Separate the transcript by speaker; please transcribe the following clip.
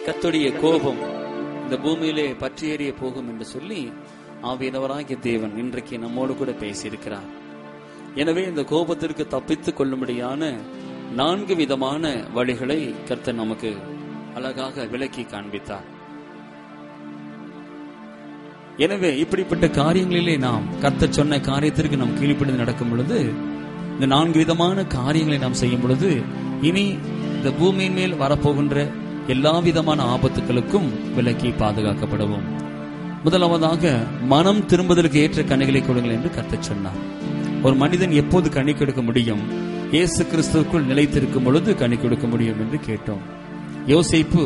Speaker 1: கர்த்தருடைய கோபம் இந்த பூமியிலே பற்றி எறிய போகும் என்று சொல்லி ஆவியனவராகிய தேவன் இன்றைக்கு நம்மோடு கூட பேசியிருக்கிறார் எனவே இந்த கோபத்திற்கு தப்பித்துக் கொள்ளும்படியான நான்கு விதமான வழிகளை கர்த்தர் நமக்கு அழகாக விளக்கி காண்பித்தார் எனவே இப்படிப்பட்ட காரியங்களிலே நாம் கர்த்தர் சொன்ன காரியத்திற்கு நாம் கீழ்ப்படிந்து நடக்கும் பொழுது இந்த நான்கு விதமான காரியங்களை நாம் செய்யும் பொழுது இனி இந்த பூமியின் மேல் வரப்போகின்ற எல்லா விதமான ஆபத்துகளுக்கும் விலக்கி பாதுகாக்கப்படுவோம் முதலாவதாக மனம் திரும்புவதற்கு ஏற்ற கனிகளை கொடுங்கள் என்று கர்த்தர் சொன்னார் ஒரு மனிதன் எப்போது கனி கொடுக்க முடியும் இயேசு கிறிஸ்துவுக்குள் நிலைத்திருக்கும் பொழுது கனி கொடுக்க முடியும் என்று கேட்டோம் யோசிப்பு